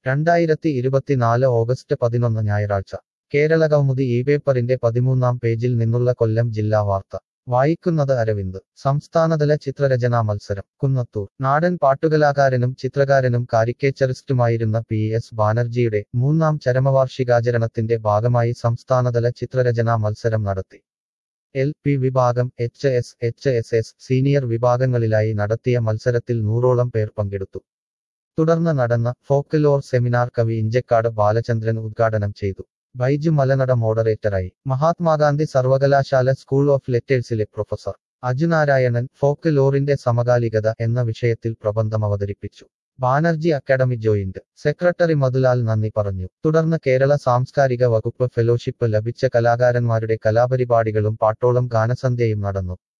രണ്ടായിരത്തി ഇരുപത്തിനാല് ഓഗസ്റ്റ് പതിനൊന്ന് ഞായറാഴ്ച കേരളകൗമുദി ഈ പേപ്പറിന്റെ പതിമൂന്നാം പേജിൽ നിന്നുള്ള കൊല്ലം ജില്ലാ വാർത്ത വായിക്കുന്നത് അരവിന്ദ് സംസ്ഥാനതല ചിത്രരചനാ മത്സരം കുന്നത്തൂർ നാടൻ പാട്ടുകലാകാരനും ചിത്രകാരനും കാരിക്കേച്ചറിസ്റ്റുമായിരുന്ന പി എസ് ബാനർജിയുടെ മൂന്നാം ചരമവാർഷികാചരണത്തിന്റെ ഭാഗമായി സംസ്ഥാനതല ചിത്രരചനാ മത്സരം നടത്തി എൽ പി വിഭാഗം H S H S S senior വിഭാഗങ്ങളിലായി നടത്തിയ മത്സരത്തിൽ നൂറോളം പേർ പങ്കെടുത്തു തുടർന്ന് നടന്ന ഫോക്ലോർ സെമിനാർ കവി ഇഞ്ചക്കാട് ബാലചന്ദ്രൻ ഉദ്ഘാടനം ചെയ്തു ബൈജു മലനട മോഡറേറ്ററായി മഹാത്മാഗാന്ധി സർവകലാശാല സ്കൂൾ ഓഫ് ലെറ്റേഴ്സിലെ പ്രൊഫസർ അജുനാരായണൻ ഫോക്ക് ലോറിന്റെ സമകാലികത എന്ന വിഷയത്തിൽ പ്രബന്ധം അവതരിപ്പിച്ചു Banerjee academy joint secretary Madhulal നന്ദി പറഞ്ഞു തുടർന്ന് കേരള സാംസ്കാരിക വകുപ്പ് ഫെലോഷിപ്പ് ലഭിച്ച കലാകാരന്മാരുടെ കലാപരിപാടികളും പാട്ടോളം ഗാനസന്ധ്യയും നടന്നു